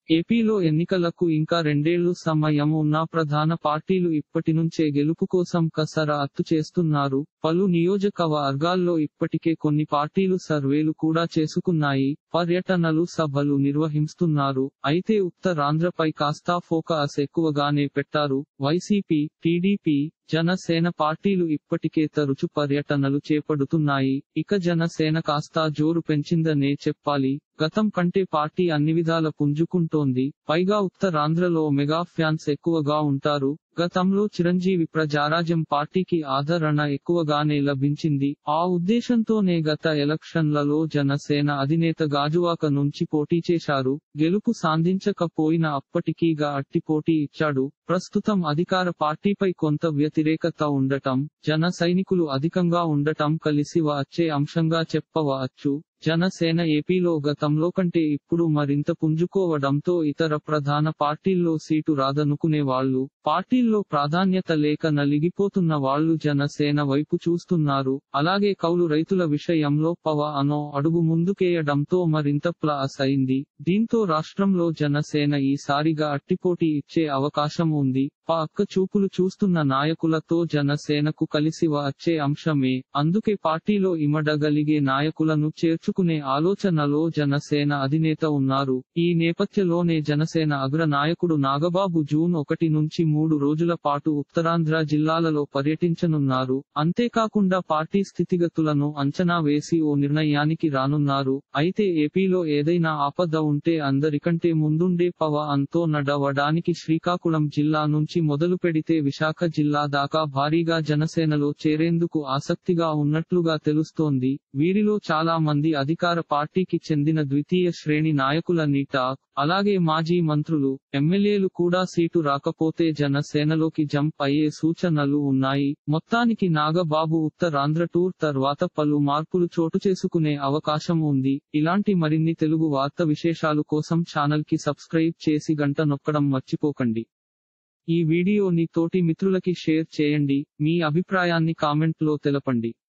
ఏపీలో ఎన్నికలకు ఇంకా రెండేళ్లు సమయం ఉన్నా ప్రధాన పార్టీలు ఇప్పటినుంచే గెలుపు కోసం కసరత్తు చేస్తున్నారు పలు నియోజకవర్గాల్లో ఇప్పటికే కొన్ని పార్టీలు సర్వేలు కూడా చేసుకున్నాయి పర్యటనలు సభలు నిర్వహిస్తున్నారు అయితే ఉత్తరాంధ్రపై కాస్త ఫోకస్ ఎక్కువగానే పెట్టారు వైసీపీ టీడీపీ జనసేన పార్టీలు ఇప్పటికే తరచు పర్యటనలు చేపడుతున్నాయి ఇక జనసేన కాస్త జోరు పెంచిందనే చెప్పాలి గతం కంటే పార్టీ అన్ని విధాల పుంజుకుంటోంది పైగా ఉత్తరాంధ్రలో మెగా ఫ్యాన్స్ ఎక్కువగా ఉంటారు గతంలో చిరంజీవి ప్రజారాజ్యం పార్టీకి ఆదరణ ఎక్కువగానే లభించింది ఆ ఉద్దేశంతోనే గత ఎలక్షన్లలో జనసేన అధినేత గాజువాక నుంచి పోటీ చేశారు గెలుపు సాధించకపోయినా అప్పటికీగా అట్టి పోటీ ఇచ్చాడు ప్రస్తుతం అధికార పార్టీపై కొంత వ్యతిరేకత ఉండటం జన సైనికులు అధికంగా ఉండటం కలిసి వచ్చే అంశంగా చెప్పవచ్చు జనసేన ఏపీలో గతంలో కంటే ఇప్పుడు మరింత పుంజుకోవడంతో ఇతర ప్రధాన పార్టీల్లో సీటు రాదనుకునే వాళ్ళు పార్టీల్లో ప్రాధాన్యత లేక నలిగిపోతున్న వాళ్ళు జనసేన వైపు చూస్తున్నారు అలాగే కౌలు రైతుల విషయంలో పవ అనో అడుగు ముందుకేయడంతో మరింత ప్లస్ అయింది దీంతో రాష్ట్రంలో జనసేన ఈసారిగా అట్టిపోటీ ఇచ్చే అవకాశం ఉంది పక్క చూపులు చూస్తున్న నాయకులతో జనసేనకు కలిసి వచ్చే అంశమే అందుకే పార్టీలో ఇమడగలిగే నాయకులను చేర్చుకునే ఆలోచనలో జనసేన అధినేత ఉన్నారు ఈ నేపథ్యంలోనే జనసేన అగ్ర నాయకుడు నాగబాబు జూన్ ఒకటి నుంచి మూడు రోజుల పాటు ఉత్తరాంధ్ర జిల్లాలలో పర్యటించనున్నారు అంతేకాకుండా పార్టీ స్థితిగతులను అంచనా వేసి ఓ నిర్ణయానికి రానున్నారు అయితే ఏపీలో ఏదైనా ఆపద ఉంటే అందరికంటే ముందుండే పవ అంతో నడవడానికి శ్రీకాకుళం జిల్లా నుంచి మొదలు పెడితే విశాఖ జిల్లా దాకా భారీగా జనసేనలో చేరేందుకు ఆసక్తిగా ఉన్నట్లుగా తెలుస్తోంది వీరిలో చాలా మంది అధికార పార్టీకి చెందిన ద్వితీయ శ్రేణి నాయకుల టాక్ అలాగే మాజీ మంత్రులు ఎమ్మెల్యేలు కూడా సీటు రాకపోతే జనసేనలోకి జంప్ అయ్యే సూచనలు ఉన్నాయి మొత్తానికి నాగబాబు ఉత్తరాంధ్ర టూర్ తర్వాత పలు మార్పులు చోటు చేసుకునే అవకాశం ఉంది ఇలాంటి మరిన్ని తెలుగు వార్త విశేషాలు కోసం ఛానల్ కి సబ్స్క్రైబ్ చేసి గంట నొక్కడం మర్చిపోకండి ఈ వీడియోని తోటి మిత్రులకి షేర్ చేయండి మీ అభిప్రాయాన్ని కామెంట్ లో తెలపండి